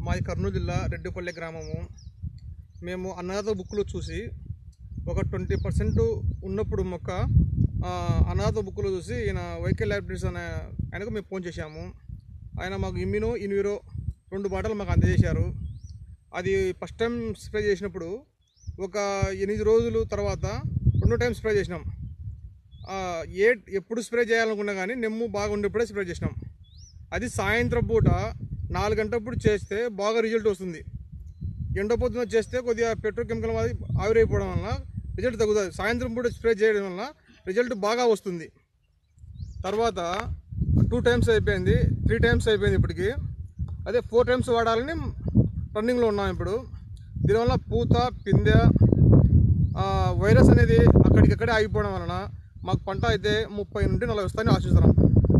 మాది కర్నూలు జిల్లా రెడ్డిపల్లె గ్రామము మేము అనాథ బుక్లో చూసి ఒక ట్వంటీ పర్సెంట్ ఉన్నప్పుడు మొక్క ఆ, అనాథ బుక్లో చూసి ఈయన వైకే లైబ్రరీస్ అనే ఆయనకు మేము ఫోన్ చేశాము ఆయన మాకు ఇమ్యూనో ఇన్విరో రెండు బాటలు మాకు అందజేశారు అది ఫస్ట్ టైం స్ప్రే చేసినప్పుడు ఒక ఎనిమిది రోజులు తర్వాత రెండో టైం స్ప్రే చేసినాం ఆ, ఏ ఎప్పుడు స్ప్రే చేయాలనుకున్నా కానీ నెమ్ము బాగా ఉండేప్పుడే స్ప్రే చేసినాం అది సాయంత్రం పూట నాలుగు గంటలప్పుడు చేస్తే బాగా రిజల్ట్ వస్తుంది ఎండ పొద్దున చేస్తే కొద్దిగా పెట్రోకెమికల్ అది ఆవిరైపోవడం వల్ల రిజల్ట్ తగ్గుతుంది సాయంత్రం పూట స్ప్రే చేయడం వల్ల రిజల్ట్ బాగా వస్తుంది తర్వాత టూ టైమ్స్ అయిపోయింది త్రీ టైమ్స్ అయిపోయింది ఇప్పటికి అదే ఫోర్ టైమ్స్ వాడాలని రన్నింగ్లో ఉన్నాం ఇప్పుడు దీనివల్ల పూత పిందె ఆ, వైరస్ అనేది అక్కడికక్కడే ఆగిపోవడం వలన మాకు పంట అయితే ముప్పై నుండి నలభై వస్తాయని ఆశిస్తున్నాం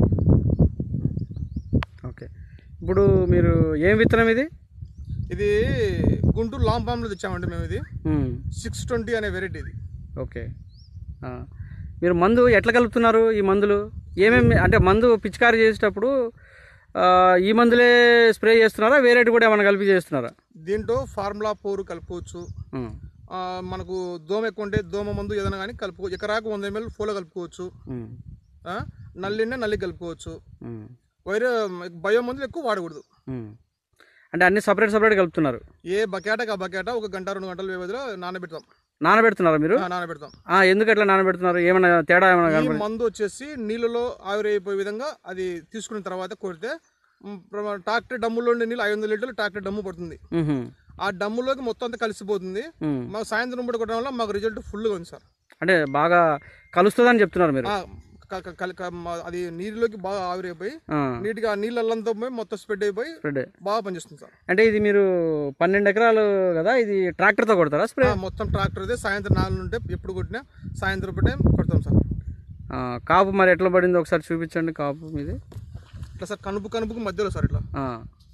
ఓకే ఇప్పుడు మీరు ఏం విత్తనం ఇది ఇది గుంటూరు లాంగ్ ఫామ్లో తెచ్చామండి మేము ఇది మ్మ్. సిక్స్ ట్వంటీ అనే వెరైటీ ఇది ఓకే ఆ. మీరు మందు ఎట్లా కలుపుతున్నారు ఈ మందులు ఏమేమి అంటే మందు పిచికారీ చేసేటప్పుడు ఆ, ఈ మందులే స్ప్రే చేస్తున్నారా వేరేటి కూడా ఏమైనా కలిపి చేస్తున్నారా దీంట్లో ఫార్ములా ఫోర్ కలుపుకోవచ్చు మ్మ్. ఆ, మనకు దోమ ఎక్కువ ఉంటే దోమ మందు ఏదైనా కానీ కలుపుకో ఎకరాకు వంద ఎంఎల్ ఫోలో కలుపుకోవచ్చు మ్మ్. ఆ, నల్లింటే నల్లి కలుపుకోవచ్చు మ్మ్. వైరో బయో మందులు ఎక్కువ వాడకూడదు మ్మ్. అంటే అన్ని సపరేట్ సపరేట్ కలుపుతున్నారు ఏ బకేటకి ఆ బకేట ఒక గంట రెండు గంటల వ్యవధిలో నానబెడతాం నానబెడుతున్నారా మీరు ఆ, నానబెడతాం ఆ, ఎందుకు అట్లా నానబెడుతున్నారు ఏమైనా తేడా ఏమైనా ఈ కనపడి మందు వచ్చేసి నీళ్ళలో ఆవిరైపోయే విధంగా అది తీసుకున్న తర్వాత కొడితే మ్, ప్ర- ట్రాక్టర్ డమ్ములో ఉండే నీళ్ళు ఐదు వందల లీటర్లు ట్రాక్టర్ డమ్ము పడుతుంది మ్మ్. ఆ డమ్ములోకి మొత్తం అంతా కలిసిపోతుంది మ్మ్. మాకు సాయంత్రం పూట కొట్టడం వల్ల మాకు రిజల్ట్ ఫుల్గా ఉంది సార్ అంటే బాగా కలుస్తుందని చెప్తున్నారు మీరు ఆ, క- క- కలి- క- మా- అది నీరులోకి బాగా ఆవిరైపోయి ఆ, నీట్గా నీళ్ళల్లంతా పోయి మొత్తం స్ప్రెడ్ అయిపోయి స్ప్రెడ్ బాగా పనిచేస్తుంది సార్ అంటే ఇది మీరు పన్నెండు ఎకరాలు కదా ఇది ట్రాక్టర్తో కొడతారా స్ప్రే ఆ, మొత్తం ట్రాక్టర్ అదే సాయంత్రం నాలుగు ఉంటే ఎప్పుడు కొట్టినా సాయంత్రం పూట కొడతాం సార్ ఆ, కాపు మరి ఎట్లా పడిందో ఒకసారి చూపించండి కాపు మీది ఇట్లా సార్ కనుపు కనుపుకు మధ్యలో సార్ ఇట్లా ఆ,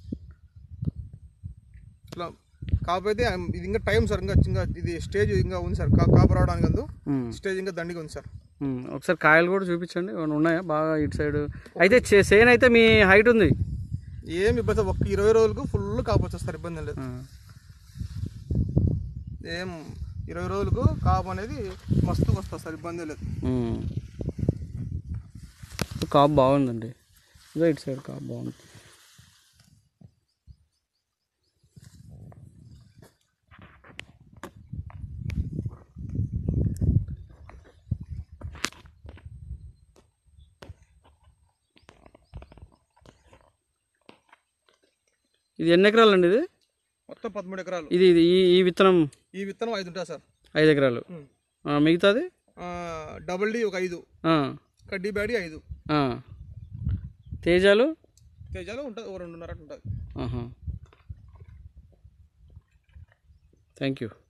ఇట్లా కాకపోతే ఇది ఇంకా టైం సార్ ఇంకా ఇంకా ఇది స్టేజ్ ఇంకా ఉంది సార్ కా- కాపు రావడానికి అందు ఉమ్, స్టేజ్ ఇంకా దండిగా ఉంది సార్ ఉమ్, ఒకసారి కాయలు కూడా చూపించండి ఏమైనా ఉన్నాయా బాగా ఇటు సైడ్ అయితే చే- చేను అయితే మీ హైట్ ఉంది ఏం ఇబ్బంది సార్. ఒక్క ఇరవై రోజులకు ఫుల్ కాపు వచ్చేస్తారు ఇబ్బంది ఏం లేదు ఆ, ఏం ఇరవై రోజులకు కాపు అనేది మస్తు వస్తుంది సార్ ఇబ్బంది ఏం లేదు ఉమ్. కాపు బాగుందండి ఇదో ఇటు సైడ్ కాపు బాగుంది ఇది ఎన్ని ఎకరాలు అండి ఇది మొత్తం పదమూడు ఎకరాలు ఇది ఇది ఈ ఈ విత్తనం ఈ విత్తనం ఐదు ఉంటుంది సార్ ఐదు ఎకరాలు ఉమ్. ఆ, మిగతాది ఆ, డబుల్ డి ఒక ఐదు ఆ, కడ్డీ బ్యాడీ ఐదు ఆ. తేజాలు తేజాలు ఉంటుంది ఓ రెండున్నర అట్లా ఉంటుంది థ్యాంక్ యూ